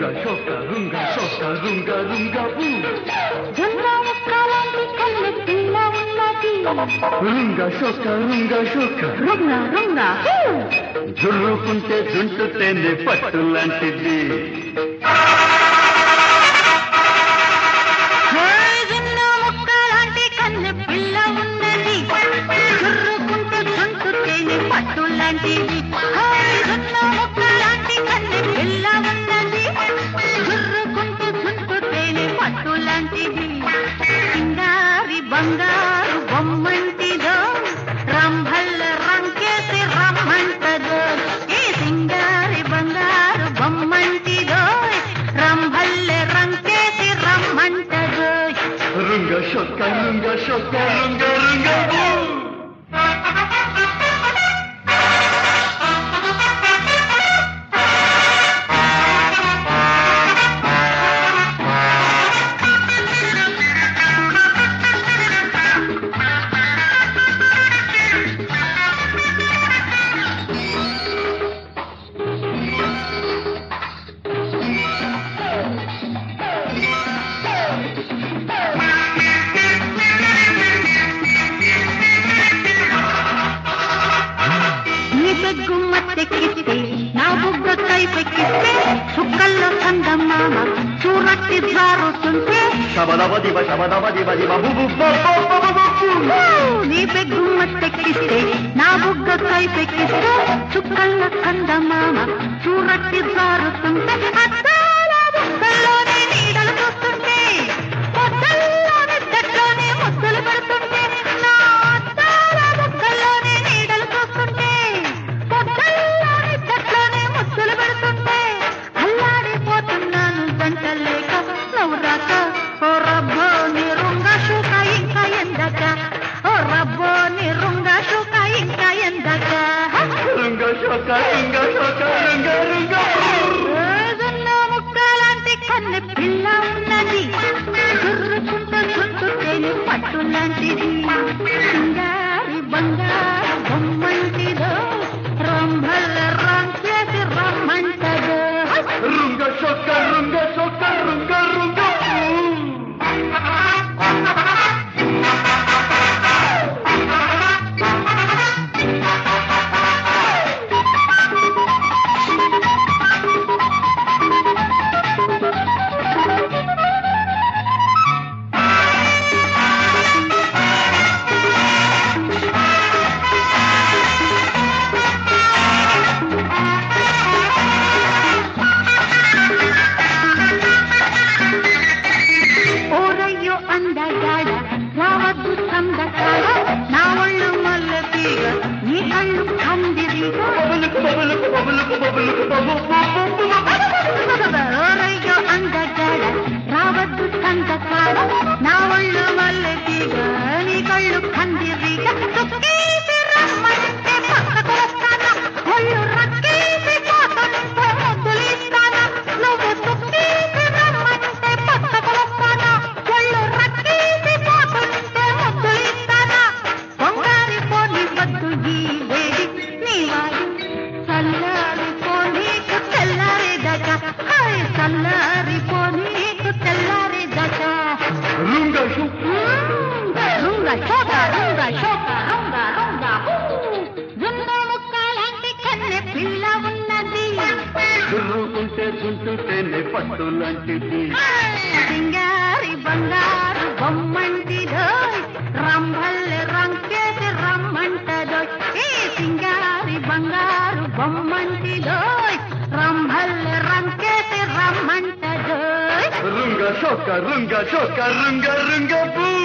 రుంగ శోక రుంగ శోక రుంగ రుంగ ఊ. జొన్న ముక్కలాంటి కన్నె పిల్ల ఉన్నది రుంగ శోక రుంగ శోక రుంగ రుంగ హూ. జుర్రుకుంటే జుంటుతేనే పట్టు లాంటిది హాయ్ జొన్న ముక్కలాంటి కన్నె పిల్ల ఉన్నది చుర్రుకుంటూ చుంటుతేనే పట్టు లాంటిది హాయ్ జొన్న ముక్కలాంటి కన్నె పిల్ల ఉన్నది చుర్రుకుంటూ చుంటుతేనే పట్టు లాంటిది సింగారి బంగారు బొమ్మంటిదో రంభల్ల రంకేసి రమ్మంటదో ఈ సింగారి బంగారు బొమ్మంటిదో రంభల్లె రంకేసి రమ్మంటదో రుంగ శోక రుంగ శోక రుంగ రుంగ ఊ. నీ బెగ్గు మత్తెక్కిస్తే నా బుగ్గ కైపెక్కిస్తే చుక్కల్లో చందమామ చూరట్టి జారుతుంటే శబదవ దివ శబదవ దివ దివ బు బు బు బు బు బు బు బు. ఊ, నీ బెగ్గు మత్తెక్కిస్తే నా బుగ్గ కైపెక్కిస్తే చుక్కల్లో చందమామ చూరట్టి జారుతుంటే అద్దాల బుగ్గల్లోనే నీడలు చూస్తుంటే పొద్దల్లోని చెట్లోనే ముద్దలు పెడుతుంటే నా అద్దాల బుగ్గల్లోనే నీడలు చూస్తుంటే పొద్దల్లోని చెట్లోనే ముద్దలు పెడుతుంటే అల్లాడిపోతున్నాను గంటలేక నువ్వు రాక ఓ రబ్బో నీ రుంగ శుక ఇంకా ఎందక ఓ రబ్బో నీ రుంగ శుక ఇంకా ఎందక రుంగ శోక రుంగ శోక రుంగ రుంగ ఊ. రోజున్న ముక్కలాంటి కన్నె పిల్ల ఉన్నది చుర్రుకుంటూ చుంటుతేని పట్టు లాంటిది సింగారి బంగారు బొమ్మంటిదో రంభల రంకేసి రమ్మంటదో రుంగ శోక రుంగ శోక రుంగ రుంగ ఊ. ఓరయ్యో అందగాడ రావద్దు సందకాడ నా ఒళ్ళు మల్ల తీగ నీ కళ్ళు కందిరిగా బబులుకు బబులుకు బబులుకు బబులుకు బబు బు బు బు బు. ఓరయ్యో అందగాడ రావద్దు సందకాడ నా ఒళ్ళు మల్ల తీగ నీ కళ్ళు కందిరిగా చుక్కేసి రమ్మంటే పక్కకు వస్తానా ఒళ్ళు రక్కేసి పోతుంటే ముద్దులిస్తానా నువ్వు చుక్కేసి రమ్మంటే పక్కకు వస్తానా ఒళ్ళు రక్కేసి పోతుంటే ముద్దులిస్తానా పొంగారి పోని వద్దు ఈ వేడి నీ వాడు చల్లారి పోనీకు తెల్లారేదక హాయ్ చల్లారి పోనీకు తెల్లారేదక రుంగ శోక రుంగ శోక రుంగ శోక రుంగ రుంగ జున్న ముక్కలాంటి కన్నె పిల్ల ఉన్నది జుర్రుకుంటే జుంటుతేనే పట్టు లాంటిది సింగారి బంగారు బొమ్మంటిదో రంభల్లె రంకేసి రమ్మంటదో ఈ సింగారి బంగారు బొమ్మంటిదో రంభల్లె రంకేసి రమ్మంటదో రుంగ శోక రుంగ శోక రుంగ రుంగ బూ